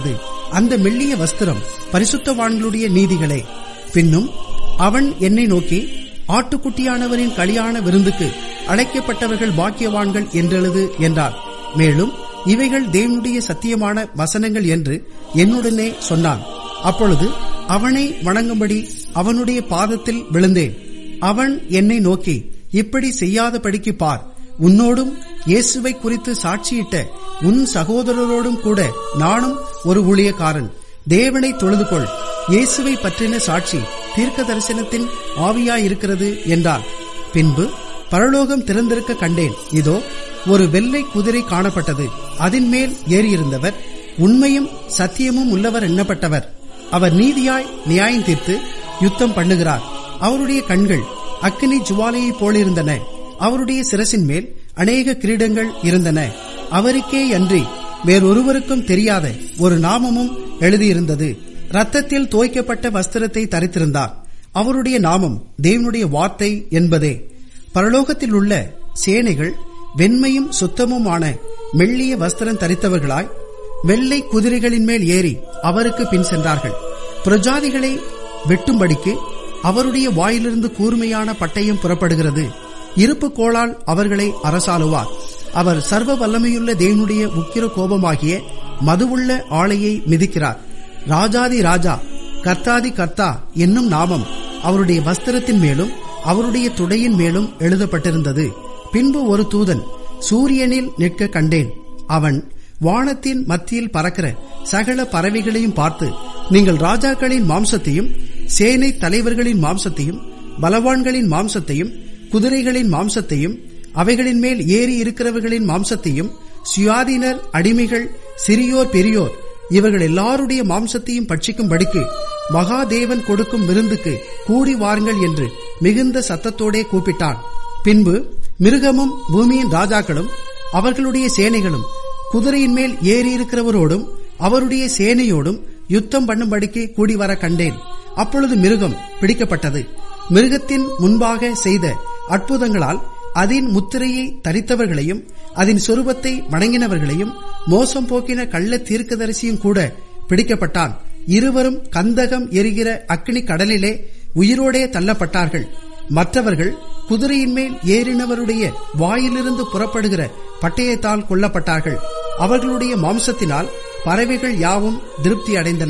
அந்த மெல்லிய வஸ்திரம் பரிசுத்தவான்களுடைய நீதிகளே பின்னும் அவன் என்னை நோக்கி ஆட்டுக்குட்டியானவரின் கலியாண விருந்துக்கு அழைக்கப்பட்டவர்கள் பாக்கியவான்கள் என்றெழுது என்றார் மேலும் இவைகள் தேவனுடைய சத்தியமான வசனங்கள் என்று என்னுடனே சொன்னான் அப்பொழுது அவனை வணங்கும்படி அவனுடைய பாதத்தில் விழுந்தேன் அவன் என்னை நோக்கி இப்படி செய்யாதபடிக்கு பார் உன்னோடும் இயேசுவை குறித்து சாட்சியிட்ட உன் சகோதரரோடும் கூட நானும் ஒரு ஊழியக்காரன் தேவனை தொழுதுகொள் இயேசுவை பற்றின சாட்சி தீர்க்க தரிசனத்தின் ஆவியாயிருக்கிறது என்றார் பின்பு பரலோகம் திறந்திருக்க கண்டேன் இதோ ஒரு வெள்ளை குதிரை காணப்பட்டது அதன் மேல் ஏறியிருந்தவர் உண்மையும் சத்தியமும் உள்ளவர் எண்ணப்பட்டவர் அவர் நீதியாய் நியாயம் தீர்த்து யுத்தம் பண்ணுகிறார் அவருடைய கண்கள் அக்கினி ஜுவாலையைப் போலிருந்தன அவருடைய சிரசின் மேல் அநேக கிரீடங்கள் இருந்தன அவருக்கே அன்றி வேறொருவருக்கும் தெரியாத ஒரு நாமமும் எழுதியிருந்தது ரத்தத்தில் தோய்க்கப்பட்ட வஸ்திரத்தை தரித்திருந்தார் அவருடைய நாமம் தேவனுடைய வார்த்தை என்பதே பரலோகத்தில் உள்ள சேனைகள் வெண்மையும் சுத்தமுமான மெல்லிய வஸ்திரம் தரித்தவர்களாய் வெள்ளை குதிரைகளின் மேல் ஏறி அவருக்கு பின் சென்றார்கள் பிரஜாதிகளை வெட்டும்படிக்கு அவருடைய வாயிலிருந்து கூர்மையான பட்டயம் புறப்படுகிறது இருப்பு கோளால் அவர்களை அரசாளுவார் அவர் சர்வ வல்லமையுள்ள தேவனுடைய உக்கிர கோபமாகிய மதுவுள்ள ஆளையை மிதிக்கிறார் ராஜாதி ராஜா கர்த்தாதி கர்த்தா என்னும் நாமம் அவருடைய வஸ்திரத்தின் மேலும் அவருடைய துடையின் மேலும் எழுதப்பட்டிருந்தது பின்பு ஒரு தூதன் சூரியனில் நிற்க கண்டேன் அவன் வானத்தின் மத்தியில் பறக்கிற சகல பறவைகளையும் பார்த்து நீங்கள் ராஜாக்களின் மாம்சத்தையும் சேனை தலைவர்களின் மாம்சத்தையும் பலவான்களின் மாம்சத்தையும் குதிரைகளின் மாம்சத்தையும் அவைகளின் மேல் ஏறி இருக்கிறவர்களின் மாம்சத்தையும் சுயாதீனர் அடிமைகள் சிறியோர் பெரியோர் இவர்கள் எல்லாருடைய மாம்சத்தையும் பட்சிக்கும்படிக்கு மகாதேவன் கொடுக்கும் விருந்துக்கு கூடி வாருங்கள் என்று மிகுந்த சத்தத்தோடே கூப்பிட்டான் பின்பு மிருகமும் பூமியின் ராஜாக்களும் அவர்களுடைய சேனைகளும் குதிரையின் மேல் ஏறியிருக்கிறவரோடும் அவருடைய சேனையோடும் யுத்தம் பண்ணும்படிக்கு கூடி வர கண்டேன் அப்பொழுது மிருகம் பிடிக்கப்பட்டது மிருகத்தின் முன்பாக செய்த அற்புதங்களால் அதன் முத்திரையை தரித்தவர்களையும் அதன் சொரூபத்தை வணங்கினவர்களையும் மோசம் போக்கின கள்ள தீர்க்கதரிசியும் கூட பிடிக்கப்பட்டான் இருவரும் கந்தகம் எரிகிற அக்னி கடலிலே உயிரோடே தள்ளப்பட்டார்கள் மற்றவர்கள் குதிரையின் மேல் ஏறினவருடைய வாயிலிருந்து புறப்படுகிற பட்டயத்தால் கொல்லப்பட்டார்கள் அவர்களுடைய மாம்சத்தினால் பறவைகள் யாவும் திருப்தி அடைந்தன